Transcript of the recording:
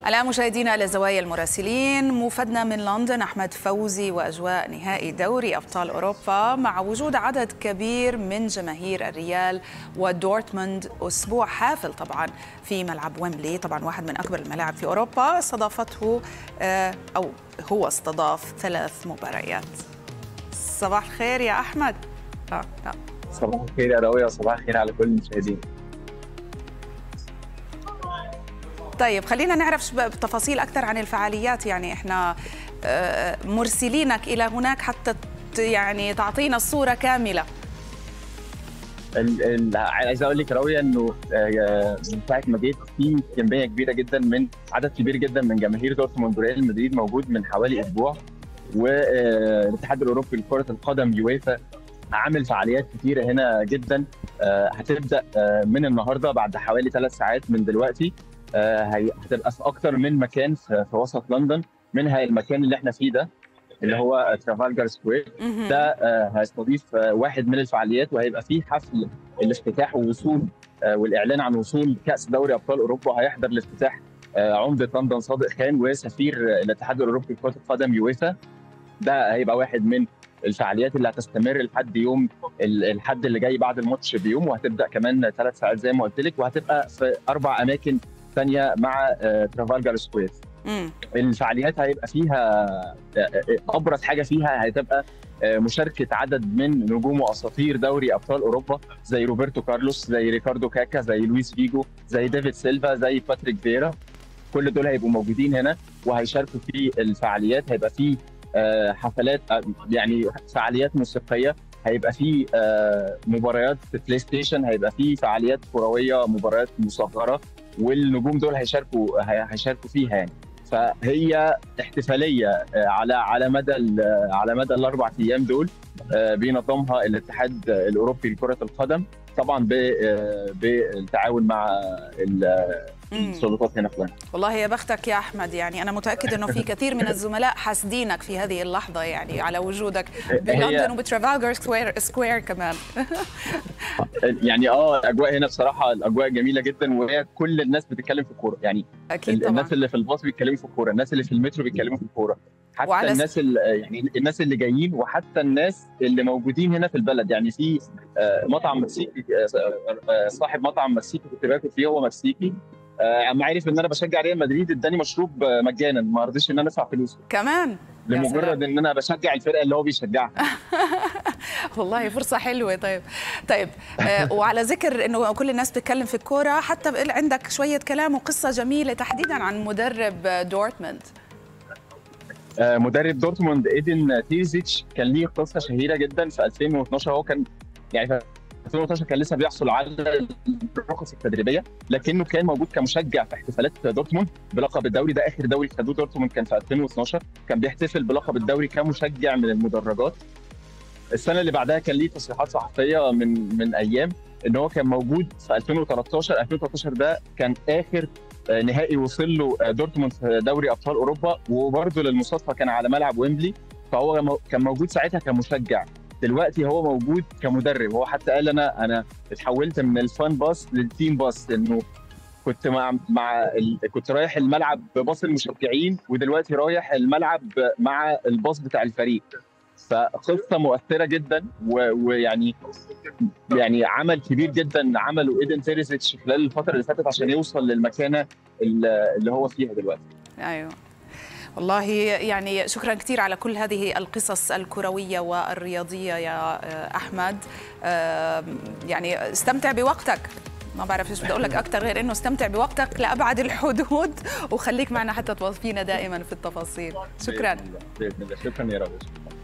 الآن مشاهدينا إلى زوايا المراسلين موفدنا من لندن أحمد فوزي وأجواء نهائي دوري أبطال أوروبا مع وجود عدد كبير من جماهير الريال ودورتموند أسبوع حافل طبعا في ملعب ويمبلي طبعا واحد من أكبر الملاعب في أوروبا استضافته أو هو استضاف ثلاث مباريات صباح الخير يا أحمد آه. آه. صباح الخير يا راوية وصباح الخير على كل المشاهدين طيب خلينا نعرف تفاصيل اكثر عن الفعاليات يعني احنا مرسلينك الى هناك حتى يعني تعطينا الصوره كامله عايز اقول لك راويه انه من ساعه ما جيت في كميه كبيره جدا من عدد كبير جدا من جماهير دورتموند وريال مدريد موجود من حوالي اسبوع والاتحاد الاوروبي لكره القدم يويفا عامل فعاليات كتيره هنا جدا هتبدا من النهارده بعد حوالي ثلاث ساعات من دلوقتي هتبقى في اكتر من مكان في وسط لندن منها المكان اللي احنا فيه ده اللي هو ترافالجر سكوير ده هيستضيف واحد من الفعاليات وهيبقى فيه حفل الافتتاح ووصول والاعلان عن وصول كاس دوري ابطال اوروبا هيحضر الافتتاح عمده لندن صادق خان وسفير الاتحاد الاوروبي لكره القدم يويفا ده هيبقى واحد من الفعاليات اللي هتستمر لحد يوم الحد اللي جاي بعد الماتش بيوم وهتبدا كمان ثلاث ساعات زي ما قلت لك وهتبقى في اربع اماكن ثانيه مع ترافالجر سكوير الفعاليات هيبقى فيها ابرز حاجه فيها هتبقى مشاركه عدد من نجوم واساطير دوري ابطال اوروبا زي روبرتو كارلوس زي ريكاردو كاكا زي لويس فيجو زي ديفيد سيلفا زي باتريك فيرا كل دول هيبقوا موجودين هنا وهيشاركوا في الفعاليات هيبقى في حفلات يعني فعاليات موسيقيه هيبقى في مباريات في بلاي ستيشن هيبقى في فعاليات كرويه مباريات مصغره والنجوم دول هيشاركوا هيشاركوا فيها يعني فهي احتفاليه على على مدى على مدى الاربع ايام دول بينظمها الاتحاد الاوروبي لكره القدم طبعا بالتعاون مع السلطات هنا في لندن والله يا بختك يا احمد يعني انا متاكد انه في كثير من الزملاء حاسدينك في هذه اللحظه يعني على وجودك بلندن وبترافالجر سكوير سكوير كمان يعني اه الاجواء هنا بصراحه الاجواء جميله جدا وهي كل الناس بتتكلم في الكوره يعني اكيد طبعا. الناس اللي في الباص بيتكلموا في الكوره الناس اللي في المترو بيتكلموا في الكوره حتى وعلى الناس اللي يعني الناس اللي جايين وحتى الناس اللي موجودين هنا في البلد يعني في مطعم مكسيكي صاحب مطعم مكسيكي كنت باكل فيه هو مكسيكي اما عرف ان انا بشجع ريال مدريد اداني مشروب مجانا ما رضيش ان انا ادفع فلوس كمان لمجرد ان انا بشجع الفرقه اللي هو بيشجعها والله فرصه حلوه طيب طيب آه وعلى ذكر انه كل الناس بتتكلم في الكوره حتى عندك شويه كلام وقصه جميله تحديدا عن مدرب دورتموند آه مدرب دورتموند ايدن تيرزيتش كان ليه قصه شهيره جدا في 2012 هو كان يعني في 2012 كان لسه بيحصل على الرخص التدريبيه لكنه كان موجود كمشجع في احتفالات دورتموند بلقب الدوري ده اخر دوري خدوه دورتموند كان في 2012 كان بيحتفل بلقب الدوري كمشجع من المدرجات السنه اللي بعدها كان ليه تصريحات صحفيه من من ايام ان هو كان موجود في 2013 2013 ده كان اخر نهائي وصل له دورتموند في دوري ابطال اوروبا وبرده للمصادفه كان على ملعب ويمبلي فهو كان موجود ساعتها كمشجع دلوقتي هو موجود كمدرب هو حتى قال انا انا اتحولت من الفان باص للتيم باص انه كنت مع مع ال... كنت رايح الملعب بباص المشجعين ودلوقتي رايح الملعب مع الباص بتاع الفريق فقصه مؤثره جدا و... ويعني يعني عمل كبير جدا عمله ايدن تيريزيتش خلال الفتره اللي فاتت عشان يوصل للمكانه اللي هو فيها دلوقتي ايوه والله يعني شكرا كثير على كل هذه القصص الكروية والرياضية يا أحمد يعني استمتع بوقتك ما بعرف ايش بدي اقول لك اكثر غير انه استمتع بوقتك لابعد الحدود وخليك معنا حتى توظفينا دائما في التفاصيل شكرا شكرا يا رب